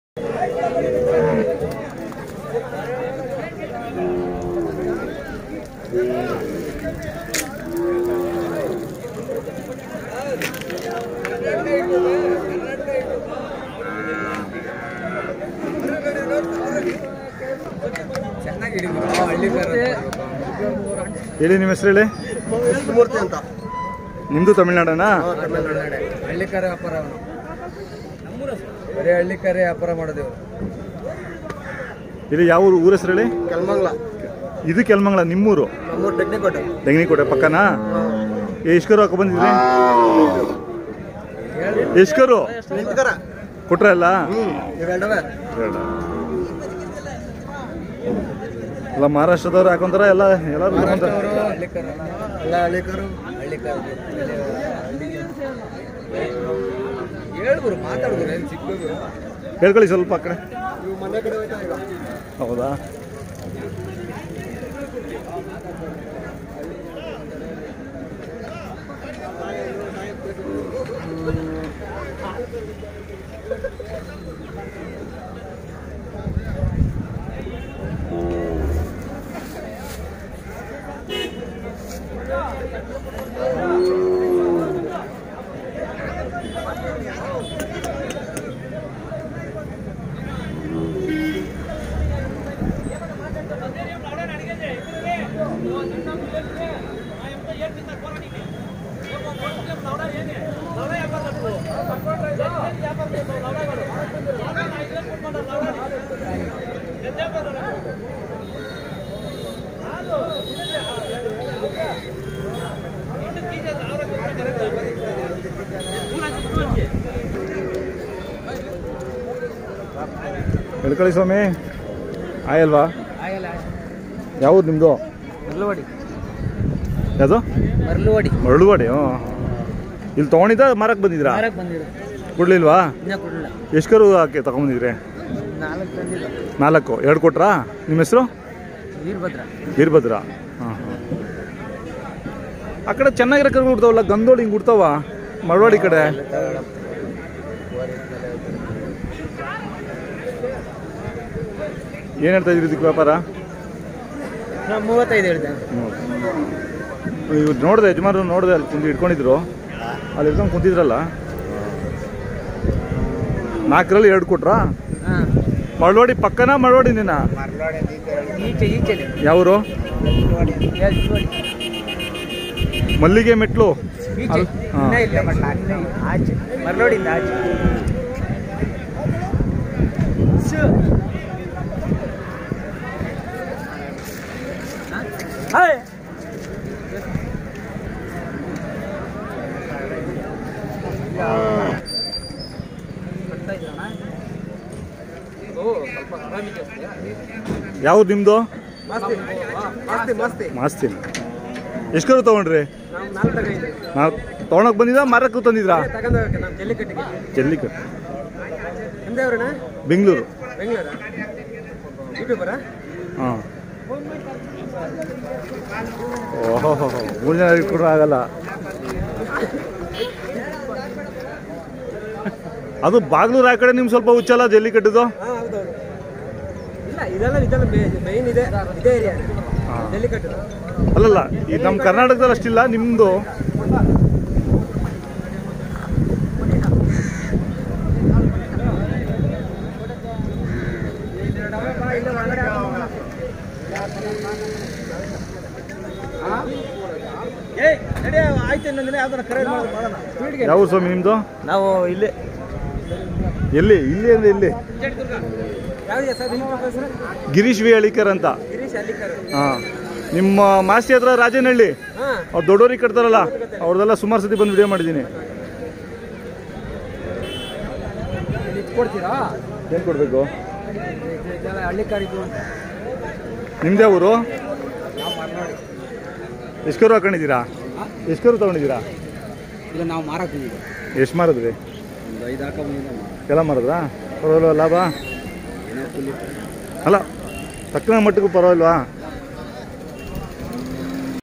ಹೇಳಿ ನಿಮ್ಮ ಹೆಸರು ಹೇಳಿ ಕೃಷ್ಣಮೂರ್ತಿ ಅಂತ ನಿಮ್ಮದು ತಮಿಳ್ನಾಡನಾ ತಮಿಳ್ನಾಡು ಹಳ್ಳಿಕಾರೆ ವ್ಯಾಪಾರ ಅವನು ಬರೀ ಹಳ್ಳಿಕಾರೆ ವ್ಯಾಪಾರ ಮಾಡೋದು ಇವ್ರು. ಇಲ್ಲಿ ಯಾವ ಊರು ಊರ ಹೆಸರು ಹೇಳಿ ಕೆಲ್ಮಂಗ್ಲ ಇದು ಕೆಲ್ಮಂಗ್ಲ ನಿಮ್ಮೂರು ನಮ್ಮೂರು ಟೆಕ್ನಿಕೋಟೆ ತೆಂಗಿನಕೋಟೆ ಪಕ್ಕನಾ ಎಷ್ಕರು ಹಾಕೊ ಬಂದಿದ್ರಿ ಎಷ್ಕರು ನಿಂತ್ಕರ ಕೊಟ್ರ ಎಲ್ಲ ಹ್ಮ್ ಇವೆರಡವೆ ಎಲ್ಲ ಮಹಾರಾಷ್ಟ್ರದವ್ರು ಹಾಕೊಂತಾರ ಎಲ್ಲ ಎಲ್ಲರೂ ತಗೊಂತಾರ ಹಳ್ಳಿಕರು ಎಲ್ಲ ಹಳ್ಳಿಕರು ಹಳ್ಳಿಕರು ಹೇಳ್ಗುರು ಮಾತಾಡ್ಗುರು ಏನು ಸಿಕ್ಕೋದು ಹೇಳ್ಕೊಳ್ಳಿ ಸ್ವಲ್ಪ ಆ ಕಡೆ ಇವು ಮನೆ ಕಡೆ ಹೋಯ್ತಾ ಈಗ ಹೌದಾ ಹೇಳ್ಕೊಳ್ಳಿ ಸ್ವಾಮಿ ಆಯಲ್ವಾ ಆಗಲ್ಲ ಯಾವ್ದು ನಿಮ್ಮದು ಮರ್ಲುವಾಡಿ ಯಾವುದು ಮರ್ಲುವಾಡಿ ಮರಳುವಾಡಿ ಹ್ಞೂ ಇಲ್ಲಿ ತೊಗೊಂಡಿದ್ದ ಮಾರಕ್ಕೆ ಬಂದಿದ್ರಾ ಮಾರಕ್ಕೆ ಬಂದಿರು ಕೊಡ್ಲಿಲ್ವಾ ಇನ್ನೂ ಕೊಡಲಿಲ್ಲ ಎಷ್ಟು ಹಾಕಿ ತಗೊಂಬಂದಿದ್ರಿ ನಾಲ್ಕು ತಂದಿಲ್ಲ ನಾಲ್ಕು ಎರಡು ಕೊಟ್ರಾ ನಿಮ್ಮ ಹೆಸರು ವೀರಭದ್ರ ವೀರಭದ್ರ ಹಾಂ ಹಾಂ ಆ ಕಡೆ ಚೆನ್ನಾಗಿರೋ ಕರ್ಗಳು ಹುಡ್ತಾವಲ್ಲ ಗಂದೋಳಿ ಹಿಂಗೆ ಹುಡ್ತಾವ ಮಳವಾಡಿ ಕಡೆ ಏನು ಹೇಳ್ತಾ ಇದ್ರಿ ಇದಕ್ಕೆ ವ್ಯಾಪಾರ ನಾವು ಮೂವತ್ತೈದು ಹೇಳ್ದೆ ಇವ್ರು ನೋಡಿದೆ ಯಜಮಾನರು ನೋಡಿದೆ ಅಲ್ಲಿ ಕುಂತು ಇಟ್ಕೊಂಡಿದ್ರು ಅಲ್ಲಿ ಇಟ್ಕೊಂಡು ಕುಂತಿದ್ರಲ್ಲ ನಾಲ್ಕರಲ್ಲಿ ಎರಡು ಕೊಟ್ರಾ ಹಾಂ ಮಳವಾಡಿ ಪಕ್ಕನಾ ಮಳವಾಡಿ ನೀನಾ ಈಚೆ ಈಚೆ ಯಾವರು ಮಲ್ಲಿಗೆ ಮೆಟ್ಲು ಈಚೆ ಅಲ್- ಹಾ. ಇನ್ನೂ ಇಲ್ಲ ಬಟ್ ಅಲ್ಲೇ ಆಚೆ ಮರ್ಲೋಡಿಂದ ಆಚೆ ಹಾಯ್ ಯಾವ್ದು ನಿಮ್ಮದು ಮಸ್ತಿ ಮಸ್ತಿ ಮಸ್ತಿ ಮಾಸ್ತಿನ ಎಷ್ಟು ಕರು ತೊಗೊಂಡ್ರಿ ನಾವು ನಾಲ್ಕು ತಗೊಂಡಿದ್ದೀವಿ ನಾವು ತೊಗೊಳಕ್ ಬಂದಿದ್ದ ಮಾರಕ್ಕೂ ತಂದಿದ್ರಾ ತಗೊಂಡೋಗಕ್ಕೆ ನಾವು ಜಲ್ಲಿಕಟ್ಟಿಗೆ ಜಲ್ಲಿಕಟ್ಟು ನಿಮ್ದೇ ಅವ್ರಣ್ಣ ಬೆಂಗಳೂರು ಬೆಂಗಳೂರಾ ಯೂಟ್ಯೂಬರಾ ಹಾಂ ಓಹೋ ಮೂರು ಜನ ಇಟ್ಕೊಂಡ್ರೆ ಆಗಲ್ಲ ಅದು ಬಾಗ್ಲೂರು ಆ ಕಡೆ ನಿಮ್ಗೆ ಸ್ವಲ್ಪ ಹುಚ್ಚಲ್ಲ ಜಲ್ಲಿಕಟ್ಟದು ಹಾಂ ಹೌದೌದು ಇಲ್ಲ ಇದೆಲ್ಲ ಇದೆಲ್ಲ ಮೇನ್ ಇದೆ ಇದೇ ಏರಿಯಾ ಹಾ. ಜಲ್ಲಿಕಟ್ಟು ಅಲ್ಲಲ್ಲ ಈ ನಮ್ಮ ಕರ್ನಾಟಕದಲ್ಲಿ ಅಷ್ಟಿಲ್ಲ ನಿಮ್ಮದು ಏಯ್ ನಡಿ ಆಯ್ತು ಇನ್ನೊಂದಿನ ಯಾವ್ದಾರ ಕರೆ ಮಾಡೋದು ಮಾಡೋಣ ಸ್ಪೀಡ್ಗೆ ಯಾವ ಸ್ವಾಮಿ ನಿಮ್ಮದು ನಾವು ಇಲ್ಲೇ ಎಲ್ಲಿ ಇಲ್ಲಿ ಅಂದ್ರೆ ಎಲ್ಲಿ ಯಾವ್ದು ಸರ್ ನಿಮ್ಮ ಹೆಸರು ಗಿರೀಶ್ ವಿ ಹಳಿಕರ್ ಅಂತ ಗಿರೀಶ್ ಅಲ್ಲಿಕರ್ ಹಾಂ ನಿಮ್ಮ ಮಾಸ್ತಿ ಹತ್ರ ರಾಜನಹಳ್ಳಿ ಹಾಂ ಅವ್ರು ದೊಡ್ಡವ್ರಿಗೆ ಕಟ್ತಾರಲ್ಲ ಅವ್ರದ್ದೆಲ್ಲ ಸುಮಾರು ಸತಿ ಬಂದು ವಿಡಿಯೋ ಮಾಡಿದ್ದೀನಿ ಕೊಡ್ತೀರಾ ಏನು ಕೊಡಬೇಕು ಇದೆಲ್ಲ ಹಳ್ಳಿಕಾರ್ ಇದು ನಿಮ್ದೇ ಊರು ನಾವು ಮಾರ್ನಾಡಿ ಎಷ್ಟು ಕರು ಹಾಕೊಂಡಿದ್ದೀರಾ ಎಷ್ಟು ಕರು ತೊಗೊಂಡಿದ್ದೀರಾ ಇಲ್ಲ ನಾವು ಮಾರಕ್ಕೆ ಬಂದಿದ್ದೀವಿ ಎಷ್ಟು ಮಾರಿದ್ರಿ ಒಂದು ಐದು ಹಾಕ ಬಂದಿದ್ದ ಎಲ್ಲ ಮಾರಿದ್ರಾ ಪರವಾಗಿಲ್ವಾ ಲಾಭ ಏನೋ ಕೂಲಿ ಅಲ್ಲ ತಕ್ಕನ ಮಟ್ಟಿಗೂ ಪರವಾಗಿಲ್ವಾ